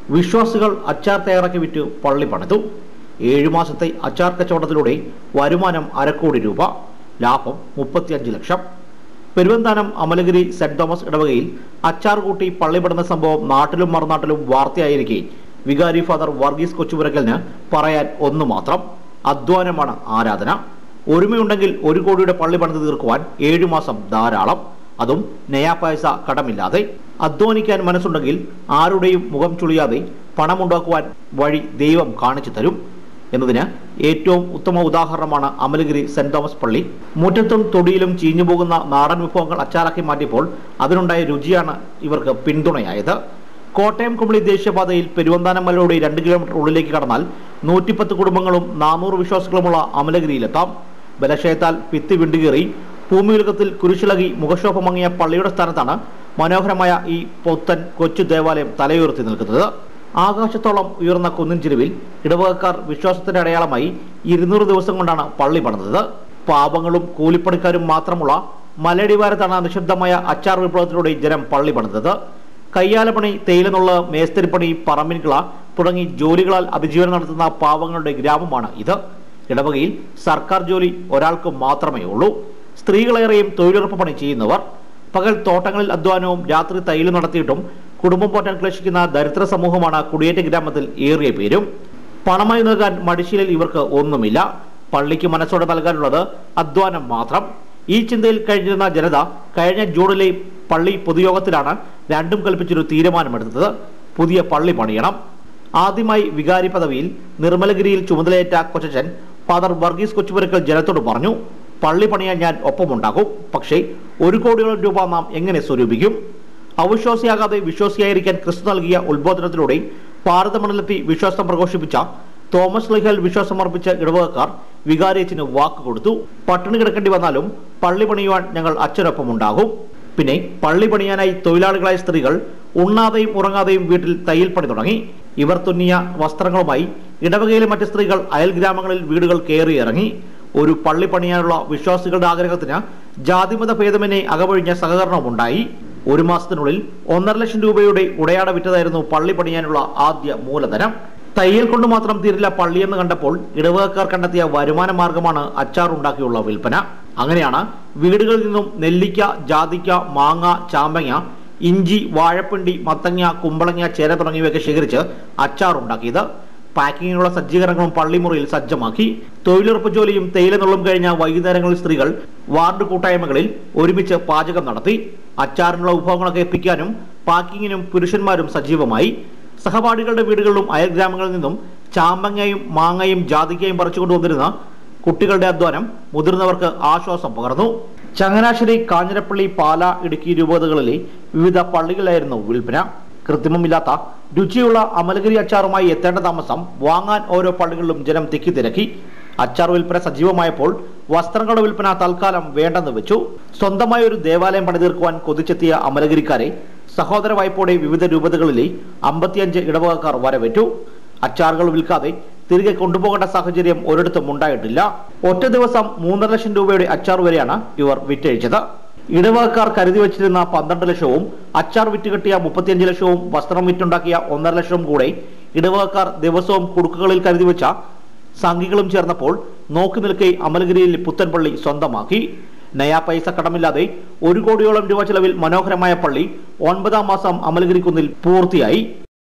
വിശ്വാസികൾ അച്ചാർ തയ്യാറാക്കി വിറ്റ് പള്ളി പണിതു ഏഴു മാസത്തെ അച്ചാർ കച്ചവടത്തിലൂടെ വരുമാനം അരക്കോടി രൂപ ലാഭം മുപ്പത്തിയഞ്ച് ലക്ഷം പെരുവന്താനം അമലഗിരി സെന്റ് തോമസ് ഇടവകയിൽ അച്ചാർ കൂട്ടി പള്ളി പടുന്ന സംഭവം നാട്ടിലും മറുനാട്ടിലും വാർത്തയായിരിക്കെ വികാരി ഫാദർ വർഗീസ് കൊച്ചുപുരക്കലിന് പറയാൻ ഒന്നു മാത്രം അധ്വാനമാണ് ആരാധന ഒരുമയുണ്ടെങ്കിൽ ഒരു കോടിയുടെ പള്ളി പണിത് തീർക്കുവാൻ ഏഴു മാസം ധാരാളം അതും നയാ പൈസ കടമില്ലാതെ അധ്വാനിക്കാൻ മനസ്സുണ്ടെങ്കിൽ ആരുടെയും മുഖം ചുളിയാതെ പണമുണ്ടാക്കുവാൻ വഴി ദൈവം കാണിച്ചു തരും എന്നതിന് ഏറ്റവും ഉത്തമ ഉദാഹരണമാണ് അമലഗിരി സെന്റ് തോമസ് പള്ളി മുറ്റത്തും തൊടിയിലും ചീഞ്ഞു പോകുന്ന നാടൻ വിഭവങ്ങൾ അച്ചാറാക്കി മാറ്റിയപ്പോൾ അതിനുണ്ടായ രുചിയാണ് ഇവർക്ക് പിന്തുണയായത് കോട്ടയം കുമളി ദേശീയപാതയിൽ പെരുവന്താനം മലയുടെ രണ്ട് കിലോമീറ്റർ ഉള്ളിലേക്ക് കടന്നാൽ നൂറ്റിപ്പത്ത് കുടുംബങ്ങളും നാനൂറ് വിശ്വാസികളുമുള്ള അമലഗിരിയിലെത്താം ബലക്ഷയത്താൽ ഭിത്തി വിണ്ടുകീറി ഭൂമിയുലകത്തിൽ കുരിശിളകി മുഖശോഭ മങ്ങിയ പള്ളിയുടെ സ്ഥാനത്താണ് മനോഹരമായ ഈ പൊത്തൻ കൊച്ചു ദേവാലയം തലയുയർത്തി നിൽക്കുന്നത് ആകാശത്തോളം ഉയർന്ന കുന്നിൻ ചെരുവിൽ ഇടവകക്കാർ വിശ്വാസത്തിന്റെ അടയാളമായി ഇരുന്നൂറ് ദിവസം കൊണ്ടാണ് പള്ളി പണിതത് പാപങ്ങളും കൂലിപ്പണിക്കാരും മാത്രമുള്ള മലയടിവാരത്താണ് നിശബ്ദമായ അച്ചാർ വിപ്ലവത്തിലൂടെ ജനം പള്ളി പണിതത് കയ്യാലപ്പണി തേയിലെന്നുള്ള മേസ്തിരിപ്പണി പറമ്പിൻകിള തുടങ്ങി ജോലികളാൽ അതിജീവനം നടത്തുന്ന പാവങ്ങളുടെ ഗ്രാമമാണ് ഇത് ഇടവകയിൽ സർക്കാർ ജോലി ഒരാൾക്ക് മാത്രമേ ഉള്ളൂ സ്ത്രീകളേറെയും തൊഴിലുറപ്പ് പണി ചെയ്യുന്നവർ പകൽ തോട്ടങ്ങളിൽ അധ്വാനവും രാത്രി തൈല് നടത്തിയിട്ടും കുടുംബം പോറ്റാൻ ക്ലേശിക്കുന്ന ദരിദ്ര സമൂഹമാണ് കുടിയേറ്റ ഗ്രാമത്തിൽ ഏറിയ പേരും പണമായി നൽകാൻ മടിശീലിൽ ഇവർക്ക് ഒന്നുമില്ല പള്ളിക്ക് മനസ്സോടെ നൽകാനുള്ളത് അധ്വാനം മാത്രം ഈ ചിന്തയിൽ കഴിഞ്ഞിരുന്ന ജനത കഴിഞ്ഞ ജൂണിലെ പള്ളി പൊതുയോഗത്തിലാണ് രണ്ടും കൽപ്പിച്ചൊരു തീരുമാനമെടുത്തത് പുതിയ പള്ളി പണിയണം ആദ്യമായി വികാരി പദവിയിൽ നിർമ്മലഗിരിയിൽ ചുമതലയേറ്റ കൊച്ചച്ചൻ ഫാദർ വർഗീസ് കൊച്ചുപുരക്കൽ ജനത്തോട് പറഞ്ഞു പള്ളി പണിയാൻ ഞാൻ ഒപ്പമുണ്ടാകും പക്ഷേ ഒരു കോടിയോളം രൂപ നാം എങ്ങനെ സ്വരൂപിക്കും അവിശ്വാസിയാകാതെ വിശ്വാസിയായിരിക്കാൻ ക്രിസ്തു നൽകിയ ഉത്ബോധനത്തിലൂടെ ഭാരതമണ്ഡലത്തിൽ വിശ്വാസം പ്രഘോഷിപ്പിച്ച തോമസ് ലിഹൽ വിശ്വാസം അർപ്പിച്ച ഇടവകക്കാർ വികാരിയച്ചിന് വാക്ക് കൊടുത്തു പട്ടിണി കിടക്കേണ്ടി വന്നാലും പള്ളി പണിയുവാൻ ഞങ്ങൾ അച്ഛനൊപ്പം ഉണ്ടാകും പിന്നെ പള്ളി പണിയാനായി തൊഴിലാളികളായ സ്ത്രീകൾ ഉണ്ണാതെയും ഉറങ്ങാതെയും വീട്ടിൽ തയ്യൽ പണി തുടങ്ങി ഇവർ തുന്നിയ വസ്ത്രങ്ങളുമായി ഇടവകയിലെ മറ്റ് സ്ത്രീകൾ അയൽ ഗ്രാമങ്ങളിൽ വീടുകൾ കയറിയിറങ്ങി ഒരു പള്ളി പണിയാനുള്ള വിശ്വാസികളുടെ ആഗ്രഹത്തിന് ജാതിമത ഭേദമെന്നെ അകമൊഴിഞ്ഞ സഹകരണമുണ്ടായി ഒരു മാസത്തിനുള്ളിൽ ഒന്നര ലക്ഷം രൂപയുടെ ഉടയാട വിറ്റതായിരുന്നു പള്ളി പണിയാനുള്ള ആദ്യ മൂലധനം തയ്യൽ കൊണ്ട് മാത്രം തീരില്ല പള്ളിയെന്ന് കണ്ടപ്പോൾ ഇടവകക്കാർ കണ്ടെത്തിയ വരുമാന മാർഗമാണ് അച്ചാർ ഉണ്ടാക്കിയുള്ള വിൽപ്പന അങ്ങനെയാണ് വീടുകളിൽ നിന്നും നെല്ലിക്ക ജാതിക്ക മാങ്ങ ചാമ്പങ്ങ ഇഞ്ചി വാഴപ്പിണ്ടി മത്തങ്ങ കുമ്പളങ്ങ ചേര തുടങ്ങിയവയൊക്കെ ശേഖരിച്ച് അച്ചാർ ഉണ്ടാക്കിയത് പാക്കിങ്ങിനുള്ള സജ്ജീകരണങ്ങളും പള്ളിമുറിയിൽ സജ്ജമാക്കി തൊഴിലുറപ്പ് ജോലിയും തേയില നുള്ളും കഴിഞ്ഞ വൈകുന്നേരങ്ങളിൽ സ്ത്രീകൾ വാർഡ് കൂട്ടായ്മകളിൽ ഒരുമിച്ച് പാചകം നടത്തി അച്ചാറിനുള്ള വിഭവങ്ങളൊക്കെ എത്തിക്കാനും പാക്കിങ്ങിനും പുരുഷന്മാരും സജീവമായി സഹപാഠികളുടെ വീടുകളിലും അയൽ ഗ്രാമങ്ങളിൽ നിന്നും ചാമ്പങ്ങയും മാങ്ങയും ജാതിക്കയും പറിച്ചുകൊണ്ടുവന്നിരുന്ന കുട്ടികളുടെ അധ്വാനം മുതിർന്നവർക്ക് ആശ്വാസം പകർന്നു ചങ്ങനാശ്ശേരി കാഞ്ഞിരപ്പള്ളി പാല ഇടുക്കി രൂപതകളിലെ വിവിധ പള്ളികളിലായിരുന്നു വിൽപ്പന കൃത്രിമമില്ലാത്ത രുചിയുള്ള അമലഗിരി അച്ചാറുമായി എത്തേണ്ട താമസം വാങ്ങാൻ ഓരോ പള്ളികളിലും ജനം തിക്കി തിരക്കി അച്ചാർ വിൽപ്പന സജീവമായപ്പോൾ വസ്ത്രങ്ങളുടെ വിൽപ്പന തൽക്കാലം വേണ്ടെന്ന് വെച്ചു സ്വന്തമായ ഒരു ദേവാലയം പണിതീർക്കുവാൻ കൊതിച്ചെത്തിയ അമലഗിരിക്കാരെ സഹോദര വായ്പോടെ വിവിധ രൂപതകളിലെ അമ്പത്തിയഞ്ച് ഇടവകക്കാർ വരവേറ്റു അച്ചാറുകൾ വിൽക്കാതെ തിരികെ കൊണ്ടുപോകേണ്ട സാഹചര്യം ഒരിടത്തും ഉണ്ടായിട്ടില്ല ഒറ്റ ദിവസം മൂന്നര ലക്ഷം രൂപയുടെ അച്ചാർ വരെയാണ് ഇവർ വിറ്റഴിച്ചത് ഇടവകക്കാർ കരുതി വച്ചിരുന്ന പന്ത്രണ്ട് ലക്ഷവും അച്ചാർ വിറ്റുകിട്ടിയ മുപ്പത്തിയഞ്ച് ലക്ഷവും വസ്ത്രം വിറ്റുണ്ടാക്കിയ ഒന്നര ലക്ഷവും കൂടെ ഇടവകക്കാർ ദിവസവും കുടുക്കുകളിൽ കരുതി വെച്ച സംഘികളും ചേർന്നപ്പോൾ നോക്കി നിൽക്കെ അമലഗിരിയിൽ പുത്തൻപള്ളി സ്വന്തമാക്കി നയാ പൈസ കടമില്ലാതെ ഒരു കോടിയോളം രൂപ ചെലവിൽ മനോഹരമായ പള്ളി ഒൻപതാം മാസം അമലഗിരി കുന്നിൽ പൂർത്തിയായി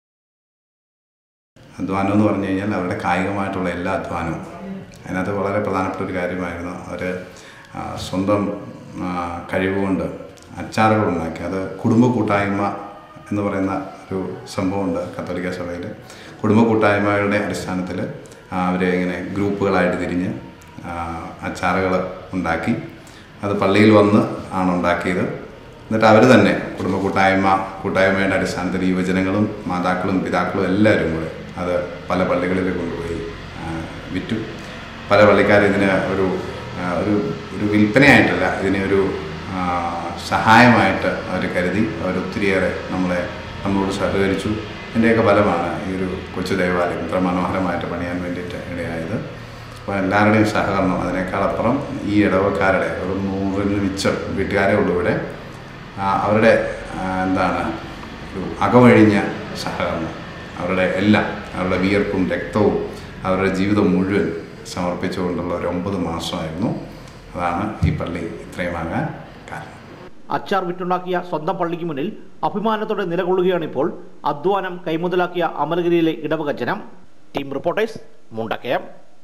അധ്വാനം എന്ന് പറഞ്ഞു കഴിഞ്ഞാൽ അവരുടെ കായികമായിട്ടുള്ള എല്ലാ അധ്വാനവും അതിനകത്ത് വളരെ പ്രധാനപ്പെട്ട ഒരു കാര്യമായിരുന്നു അവർ സ്വന്തം ആ, കഴിവുകൊണ്ട് അച്ചാറുകൾ ഉണ്ടാക്കി അത് കുടുംബ കൂട്ടായ്മ എന്ന് പറയുന്ന ഒരു സംഭവമുണ്ട് കത്തോലിക്ക സഭയിൽ കുടുംബ കൂട്ടായ്മകളുടെ അടിസ്ഥാനത്തിൽ അവർ ഇങ്ങനെ ഗ്രൂപ്പുകളായിട്ട് തിരിഞ്ഞ് അച്ചാറുകൾ ഉണ്ടാക്കി അത് പള്ളിയിൽ വന്ന് ആണ് ഉണ്ടാക്കിയത് എന്നിട്ട് അവർ തന്നെ കുടുംബ കൂട്ടായ്മ കൂട്ടായ്മയുടെ അടിസ്ഥാനത്തിൽ യുവജനങ്ങളും മാതാക്കളും പിതാക്കളും എല്ലാവരും കൂടെ അത് പല പള്ളികളിൽ കൊണ്ടുപോയി ആ, വിറ്റു പല പള്ളിക്കാർ ഇതിന് ഒരു ആ, ഒരു ഒരു വിൽപ്പനയായിട്ടല്ല ഇതിനെ ഒരു ആ, സഹായമായിട്ട് അവർ കരുതി അവർ ഒത്തിരിയേറെ നമ്മളെ നമ്മളോട് സഹകരിച്ചു ഇതിൻ്റെയൊക്കെ ഫലമാണ് ഈ ഒരു കൊച്ചു ദേവാലയം ഇത്ര മനോഹരമായിട്ട് പണിയാൻ വേണ്ടിയിട്ട് ഇടയായത് അപ്പോൾ എല്ലാവരുടെയും സഹകരണം അതിനേക്കാളപ്പുറം ഈ ഇടവക്കാരുടെ ഒരു നൂറിന് മിച്ചം വീട്ടുകാരേ ഉള്ളൂ ഇവിടെ ആ, അവരുടെ ആ, എന്താണ് ഒരു അകമഴിഞ്ഞ സഹകരണം അവരുടെ എല്ലാം അവരുടെ വിയർപ്പും രക്തവും അവരുടെ ജീവിതം മുഴുവൻ സമർപ്പിച്ചുകൊണ്ടുള്ള ഒരു ഒമ്പത് മാസമായിരുന്നു അതാണ് ഈ പള്ളി ഇത്രയുമാകാൻ കാരണം അച്ചാർ വിറ്റുണ്ടാക്കിയ സ്വന്തം പള്ളിക്ക് മുന്നിൽ അഭിമാനത്തോടെ നിലകൊള്ളുകയാണിപ്പോൾ അധ്വാനം കൈമുതലാക്കിയ അമലഗിരിയിലെ ഇടവക ജനം ടീം റിപ്പോർട്ടേഴ്സ് മുണ്ടക്കയം